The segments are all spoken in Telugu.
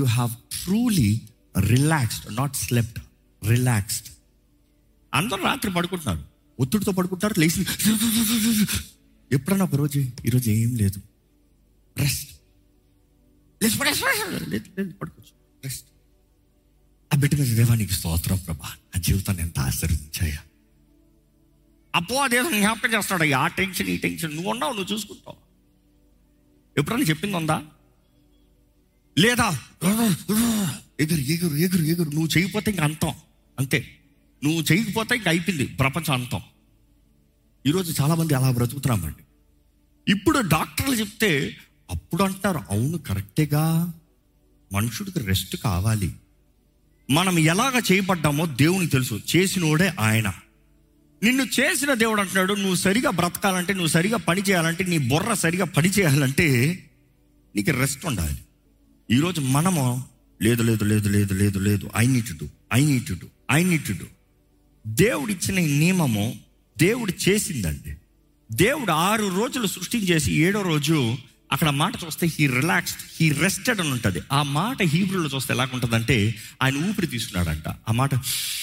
You have truly relaxed not slept relaxed అందరూ రాత్రి పడుకుంటున్నారు ఒత్తిడితో పడుకుంటారు లేచి ఎప్పుడన్నా ఒక రోజు ఈరోజు ఏం లేదు రెస్ట్ లేచి పడేసి లేదు లేదు పడుకోవచ్చు రెస్ట్ ఆ బిడ్డ మీద దేవానికి స్తోత్రం ప్రభా నా జీవితాన్ని ఎంత ఆశీర్వదించాయా అప్పో అదే జ్ఞాపకం చేస్తాడు ఆ టెన్షన్ ఈ టెన్షన్ నువ్వు ఉన్నావు నువ్వు చూసుకుంటావు ఎప్పుడన్నా చెప్పింది ఉందా లేదా ఎగురు ఎగురు ఎగురు ఎగురు నువ్వు చేయకపోతే ఇంక అంతం అంతే నువ్వు చేయకపోతే ఇంక అయిపోయింది ప్రపంచం అంతం ఈరోజు చాలామంది అలా బ్రతుకుతున్నామండి ఇప్పుడు డాక్టర్లు చెప్తే అప్పుడు అంటారు అవును కరెక్టేగా మనుషుడికి రెస్ట్ కావాలి మనం ఎలాగ చేయబడ్డామో దేవునికి తెలుసు చేసినోడే ఆయన నిన్ను చేసిన దేవుడు అంటున్నాడు నువ్వు సరిగా బ్రతకాలంటే నువ్వు సరిగా పని చేయాలంటే నీ బుర్ర సరిగా పని చేయాలంటే నీకు రెస్ట్ ఉండాలి ఈరోజు మనము లేదు లేదు లేదు లేదు లేదు లేదు I need to I need to I need to దేవుడు ఇచ్చిన ఈ నియమము దేవుడు చేసిందండి దేవుడు ఆరు రోజులు సృష్టించేసి ఏడో రోజు అక్కడ మాట చూస్తే హీ రిలాక్స్డ్ హీ రెస్టెడ్ అని ఉంటుంది ఆ మాట హీబ్రూలో చూస్తే ఎలా ఉంటుందంటే ఆయన ఊపిరి తీసుకున్నాడంట ఆ మాట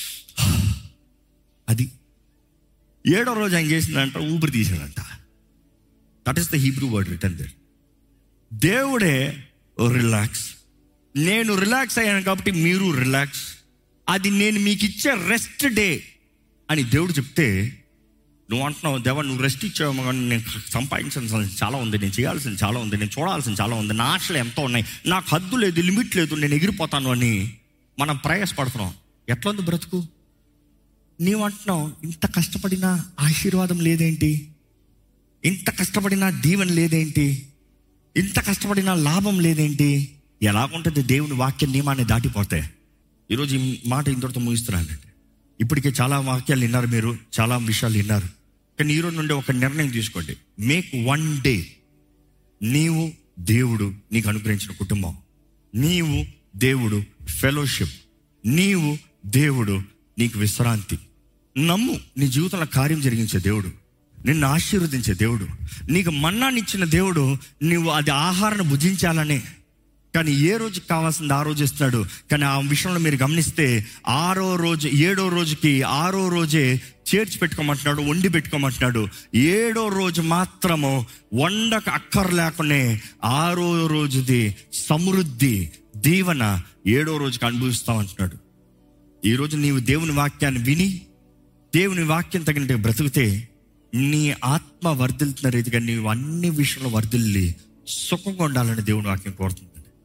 అది ఏడో రోజు ఆయన చేసిందంట ఊపిరి తీసాడంట that is the Hebrew word return there దేవుడే రిలాక్స్ నేను రిలాక్స్ అయ్యాను కాబట్టి మీరు రిలాక్స్ అది నేను మీకు ఇచ్చే రెస్ట్ డే అని దేవుడు చెప్తే నువ్వు అంటున్నావు దేవా నువ్వు రెస్ట్ ఇచ్చావు కానీ నేను సంపాదించాల్సిన చాలా ఉంది నేను చేయాల్సింది చాలా ఉంది నేను చూడాల్సింది చాలా ఉంది నా ఆశలు ఎంతో ఉన్నాయి నాకు హద్దు లేదు లిమిట్ లేదు నేను ఎగిరిపోతాను అని మనం ప్రయాసపడుతున్నాం ఎట్లా ఉంది బ్రతుకు నీవు అంటున్నావు ఇంత కష్టపడినా ఆశీర్వాదం లేదేంటి ఇంత కష్టపడినా దీవెన లేదేంటి ఇంత కష్టపడినా లాభం లేదేంటి ఎలాగుంటుంది దేవుని వాక్య నియమాన్ని దాటిపోతే ఈరోజు ఈ మాట ఇంతటితో ముగిస్తున్నానండి ఇప్పటికే చాలా వాక్యాలు విన్నారు మీరు చాలా విషయాలు విన్నారు కానీ ఈరోజు నుండి ఒక నిర్ణయం తీసుకోండి మేక్ వన్ డే నీవు దేవుడు నీకు అనుగ్రహించిన కుటుంబం నీవు దేవుడు ఫెలోషిప్ నీవు దేవుడు నీకు విశ్రాంతి నమ్ము నీ జీవితంలో కార్యం జరిగించే దేవుడు నిన్ను ఆశీర్వదించే దేవుడు నీకు మన్నానిచ్చిన దేవుడు నువ్వు అది ఆహారాన్ని భుజించాలనే కానీ ఏ రోజుకి కావాల్సింది ఆ రోజు ఇస్తున్నాడు కానీ ఆ విషయంలో మీరు గమనిస్తే ఆరో రోజు ఏడో రోజుకి ఆరో రోజే చేర్చి పెట్టుకోమంటున్నాడు వండి పెట్టుకోమంటున్నాడు ఏడో రోజు మాత్రము వండక అక్కర్ లేకనే ఆరో రోజుది సమృద్ధి దీవెన ఏడో రోజుకి అనుభవిస్తామంటున్నాడు ఈరోజు నీవు దేవుని వాక్యాన్ని విని దేవుని వాక్యం తగినట్టు బ్రతికితే నీ ఆత్మ వర్ధిల్తున్న రీతిగా నీవు అన్ని విషయంలో వర్ధిల్లి సుఖంగా ఉండాలని దేవుని వాక్యం కోరుతుంది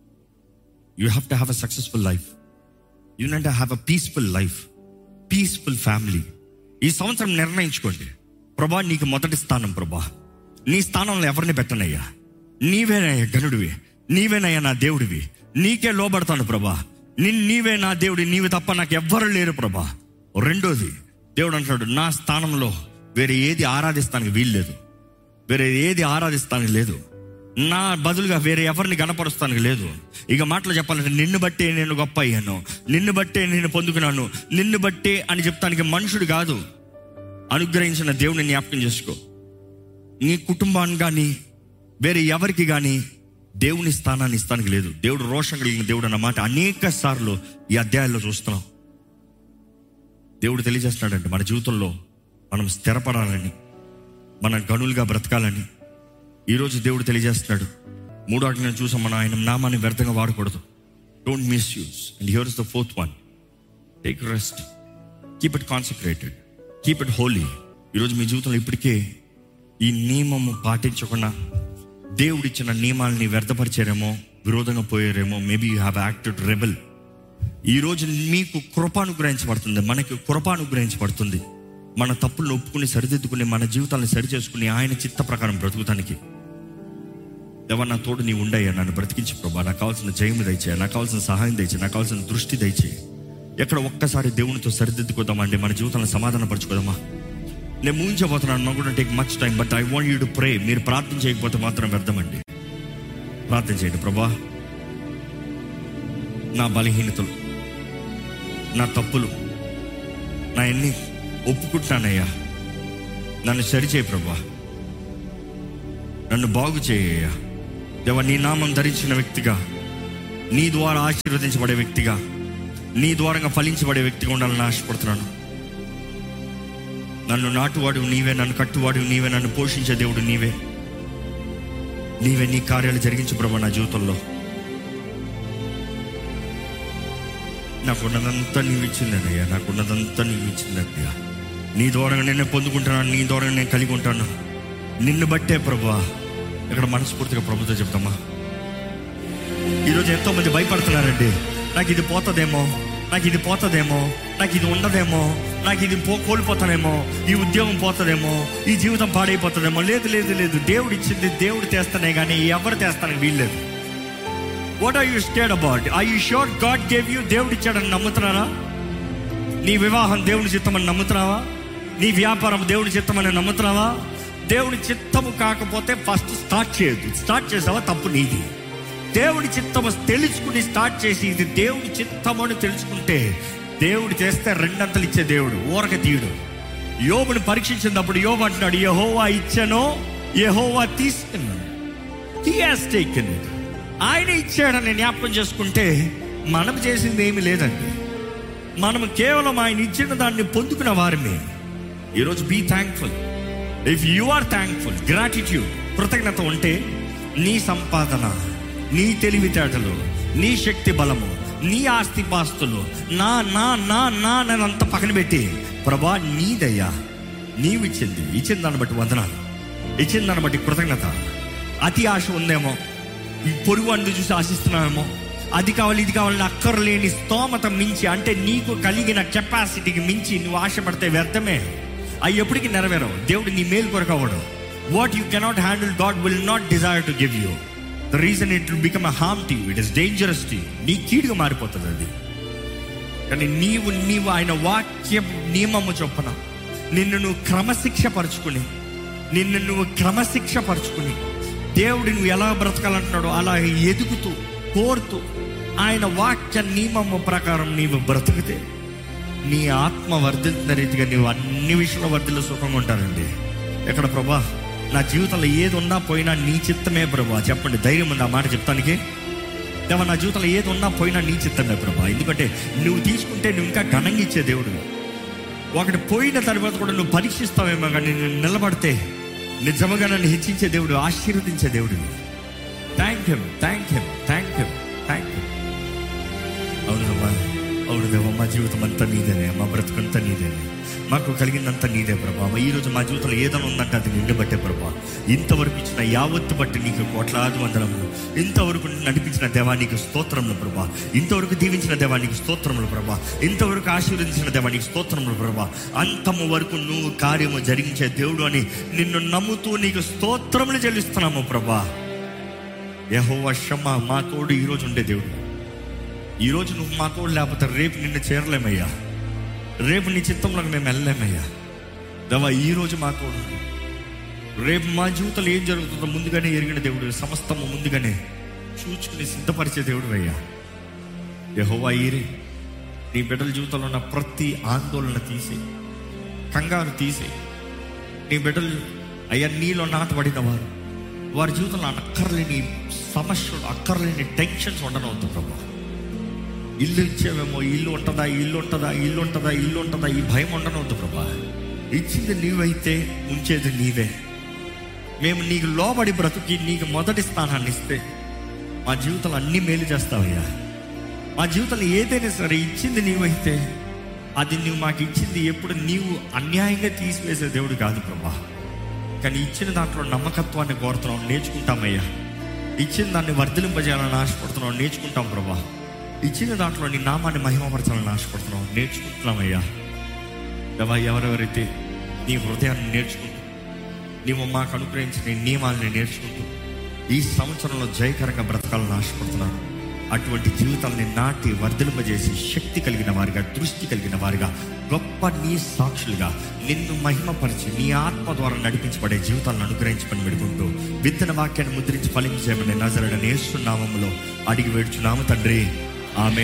you have to have a successful life you need have a peaceful life peaceful family ఈ సంవత్సరం నిర్ణయించుకోండి ప్రభా నీకు మొదటి స్థానం ప్రభా నీ స్థానంలో ఎవరిని పెట్టనయ్యా నీవేనయ్యా గనుడివి నీవేనయ్యా నా దేవుడివి నీకే లోబడతాను ప్రభా నీ నీవే నా దేవుడి నీవి తప్ప నాకు ఎవ్వరు లేరు ప్రభా రెండోది దేవుడు అంటున్నాడు నా స్థానంలో వేరే ఏది ఆరాధిస్తానికి వీల్లేదు వేరే ఏది ఆరాధిస్తానికి లేదు నా బదులుగా వేరే ఎవరిని గణపరుస్తానికి లేదు ఇక మాటలు చెప్పాలంటే నిన్ను బట్టే నేను గొప్ప అయ్యాను నిన్ను బట్టే నేను పొందుకున్నాను నిన్ను బట్టే అని చెప్తానికి మనుషుడు కాదు అనుగ్రహించిన దేవుని జ్ఞాపకం చేసుకో నీ కుటుంబాన్ని కానీ వేరే ఎవరికి కానీ దేవుని స్థానాన్ని ఇస్తానికి లేదు దేవుడు రోషం కలిగిన దేవుడు అన్న మాట అనేక సార్లు ఈ అధ్యాయాల్లో చూస్తున్నాం దేవుడు తెలియజేస్తున్నాడంటే మన జీవితంలో మనం స్థిరపడాలని మనం గనులుగా బ్రతకాలని ఈరోజు దేవుడు తెలియజేస్తున్నాడు మూడో ఆజ్ఞను చూసాం మనం ఆయన నామాన్ని వ్యర్థంగా వాడకూడదు don't misuse and here is the fourth one take rest keep it concentrated keep it holy ఈరోజు మీ జీవితంలో ఇప్పటికే ఈ నియమము పాటించకుండా దేవుడిచ్చిన నియమాలని వ్యర్థపరిచారేమో విరోధంగా పోయారేమో maybe you have acted rebel ఈరోజు మీకు కృపానుగ్రహించబడుతుంది మనకి కృపానుగ్రహించబడుతుంది మన తప్పులను ఒప్పుకుని సరిదిద్దుకుని మన జీవితాలను సరి చేసుకుని ఆయన చిత్త ప్రకారం బ్రతుకుతానికి దేవా నా తోడు నీ ఉండయ్యా నన్ను బ్రతికించి ప్రభా నాకు కావాల్సిన జయము దయచేయ నాకు కావాల్సిన సహాయం దయచేయి నాకు కావాల్సిన దృష్టి దయచేయి ఎక్కడ ఒక్కసారి దేవునితో సరిదిద్దుకోదామండి మన జీవితాలను సమాధాన పరచుకోదామా నేను ముగించబోతున్నాను నాకు కూడా take much time but I want you to pray మీరు ప్రార్థన చేయకపోతే మాత్రం వ్యర్థమండి ప్రార్థన చేయండి ప్రభా నా బలహీనతలు నా తప్పులు నా ఎన్ని ఒప్పుకుంటున్నానయ్యా నన్ను సరిచేయి ప్రభా నన్ను బాగు చేయ్యా దేవ నీ నామం ధరించిన వ్యక్తిగా నీ ద్వారా ఆశీర్వదించబడే వ్యక్తిగా నీ ద్వారంగా ఫలించబడే వ్యక్తిగా ఉండాలని ఆశపడుతున్నాను నన్ను నాటువాడు నీవే నన్ను కట్టువాడు నీవే నన్ను పోషించే దేవుడు నీవే నీవే నీ కార్యాలు జరిగించు ప్రభా నా జీవితంలో నాకున్నదంతా నీవు ఇచ్చిందన్నయ్యా నాకున్నదంతా నీవు ఇచ్చిందన్నయ్యా నీ ద్వారా నేను పొందుకుంటున్నాను నీ ద్వారా నేను కలిగి ఉంటాను నిన్ను బట్టే ప్రభా ఇక్కడ మనస్ఫూర్తిగా ప్రభుత్వం చెప్తామా ఈరోజు ఎంతో మంది భయపడుతున్నారండి నాకు ఇది పోతుందేమో నాకు ఇది పోతుందేమో నాకు ఇది ఉండదేమో నాకు ఇది పో కోల్పోతానేమో ఈ ఉద్యోగం పోతుందేమో ఈ జీవితం పాడైపోతుందేమో లేదు లేదు లేదు దేవుడు ఇచ్చింది దేవుడు తెస్తానే కానీ ఎవరు తెస్తానని వీల్లేదు what are you stayed about I you sure God gave you దేవుడు ఇచ్చాడని నమ్ముతున్నారా నీ వివాహం దేవుని చిత్తమని నమ్ముతున్నావా నీ వ్యాపారం దేవుని చిత్తమని నమ్ముతున్నావా దేవుని చిత్తము కాకపోతే ఫస్ట్ స్టార్ట్ చేయొద్దు స్టార్ట్ చేసావా తప్పు నీది దేవుడి చిత్తము తెలుసుకుని స్టార్ట్ చేసి ఇది దేవుడి చిత్తము అని తెలుసుకుంటే దేవుడు చేస్తే రెండంతలు ఇచ్చే దేవుడు ఊరక తీయుడు యోబుని పరీక్షించినప్పుడు యోబు అంటున్నాడు యహోవా ఇచ్చానో యహోవా తీసుకున్నాడు హీ హాస్ టేకెన్ ఇట్ ఆయన ఇచ్చాడని జ్ఞాపకం చేసుకుంటే మనం చేసింది ఏమీ లేదండి మనం కేవలం ఆయన ఇచ్చిన దాన్ని పొందుకున్న వారిని ఈరోజు be thankful if you are thankful gratitude కృతజ్ఞత ఉంటే నీ సంపాదన నీ తెలివితేటలు నీ శక్తి బలము నీ ఆస్తిపాస్తులు నా నా నా నా అంత పక్కన పెట్టి ప్రభా నీదయ్యా నీవు ఇచ్చింది ఇచ్చిన దాన్ని బట్టి వందనాలు ఇచ్చిన దాన్ని బట్టి కృతజ్ఞత అతి ఆశ ఉందేమో ఈ పొరుగు అందు చూసి ఆశిస్తున్నామేమో అది కావాలి ఇది కావాలని అక్కర్లేని స్తోమత మించి అంటే నీకు కలిగిన కెపాసిటీకి మించి నువ్వు ఆశపడితే వ్యర్థమే అవి ఎప్పటికీ నెరవేరవు దేవుడు నీ మేలు కొరకు అవ్వడు what you cannot handle God will not desire to give you the reason it will become a harm to you it is dangerous to you నీ కీడుగా మారిపోతుంది అది కానీ నీవు నీవు ఆయన వాక్య నియమము చొప్పున నిన్ను నువ్వు క్రమశిక్ష పరుచుకుని నిన్ను నువ్వు క్రమశిక్ష పరుచుకుని దేవుడు నువ్వు ఎలా బ్రతకాలంటున్నాడో అలా ఎదుగుతూ కోరుతూ ఆయన వాక్య నియమము ప్రకారం నీవు బ్రతికితే నీ ఆత్మ వర్ధిల్తున్న రీతిగా నీవు అన్ని విషయంలో వర్ధిల్లో సుఖంగా ఉంటారండి ఎక్కడ ప్రభా నా జీవితంలో ఏది ఉన్నా పోయినా నీ చిత్తమే ప్రభా చెప్పండి ధైర్యం ఉంది ఆ మాట చెప్తానికి దేవా నా జీవితంలో ఏది ఉన్నా పోయినా నీ చిత్తమే ప్రభా ఎందుకంటే నువ్వు తీసుకుంటే నువ్వు ఇంకా ఘనంగా ఇచ్చే దేవుడు ఒకటి పోయిన తర్వాత కూడా నువ్వు పరీక్షిస్తావేమో కానీ నేను నిలబడితే నిజముగా నన్ను హెచ్చించే దేవుడు ఆశీర్వదించే దేవుడు thank you thank you thank you thank you అవునమ్మా అవును దేవా మా జీవితం అంతా నీదేనే మా బ్రతుకంతా నీదేనే మాకు కలిగిందంతా నీదే ప్రభా ఈ రోజు మా జీవితంలో ఏదైనా ఉందంటే అది నిండు బట్టే ప్రభా ఇంతవరకు ఇచ్చిన యావత్తు బట్టి నీకు కోట్లాది వందనములు ఇంతవరకు నడిపించిన దేవా నీకు స్తోత్రములు ప్రభా ఇంతవరకు దీవించిన దేవా నీకు స్తోత్రములు ప్రభా ఇంతవరకు ఆశీర్వదించిన దేవా నీకు స్తోత్రములు ప్రభా అంతము వరకు నువ్వు కార్యము జరిగించే దేవుడు అని నిన్ను నమ్ముతూ నీకు స్తోత్రములు చెల్లిస్తున్నాము ప్రభా యహో వర్షమ్మ మా తోడు ఈరోజు ఉండే దేవుడు ఈరోజు నువ్వు మా తోడు లేకపోతే రేపు నిన్ను చేరలేమయ్యా రేపు నీ చిత్తంలోకి మేము వెళ్ళలేమయ్యా దవా ఈరోజు మా తోడు ఉండు. రేపు మా జీవితంలో ఏం జరుగుతుందో ముందుగానే ఎరిగిన దేవుడు సమస్తము ముందుగానే చూచుకుని సిద్ధపరిచే దేవుడు అయ్యా యహోవా ఈరే నీ బిడ్డల జీవితంలో ఉన్న ప్రతి ఆందోళన తీసి కంగారు తీసి నీ బిడ్డలు అయ్యా నీలో నాటబడిన వారు వారి జీవితంలో అక్కర్లేని సమస్యలు అక్కర్లేని టెన్షన్స్ ఉండనవద్దు ప్రభా ఇల్లు ఇచ్చేవేమో ఇల్లు ఉంటుందా ఇల్లు ఉంటుందా ఇల్లు ఉంటుందా ఇల్లు ఉంటుందా ఈ భయం ఉండనవద్దు ప్రభా ఇచ్చింది నీవైతే ఉంచేది నీవే మేము నీకు లోబడి బ్రతుకి నీకు మొదటి స్థానాన్ని ఇస్తే మా జీవితంలో అన్ని మేలు చేస్తావయ్యా మా జీవితంలో ఏదైనా సరే ఇచ్చింది నీవైతే అది నువ్వు మాకు ఇచ్చింది ఎప్పుడు నీవు అన్యాయంగా తీసివేసే దేవుడు కాదు ప్రభా కానీ ఇచ్చిన దాంట్లో నమ్మకత్వాన్ని కోరుతున్నాం నేర్చుకుంటామయ్యా ఇచ్చిన దాన్ని వర్ధలింపజేయాలని ఆశపడుతున్నాం నేర్చుకుంటాం ప్రభా ఇచ్చిన దాంట్లో నీ నామాన్ని మహిమపరచాలని ఆశపడుతున్నాం నేర్చుకుంటున్నామయ్యా దేవా ఎవరెవరైతే నీ హృదయాన్ని నేర్చుకుంటూ నీవు మాకు అనుగ్రహించిన నీ నియమాలని నేర్చుకుంటూ ఈ సంవత్సరంలో జయకరంగా బ్రతకాలని ఆశపడుతున్నాను అటువంటి జీవితాలని నాటి వర్ధలింపజేసి శక్తి కలిగిన వారిగా దృష్టి కలిగిన వారిగా గొప్ప నీ సాక్షులుగా నిన్ను మహిమపరిచి నీ ఆత్మ ద్వారా నడిపించబడే జీవితాలను అనుగ్రహించమని పెడుకుంటూ విత్తన వాక్యాన్ని ముద్రించి ఫలించేయమని నజరడని నామంలో అడిగి వేడుచున్నాము తండ్రి ఆమె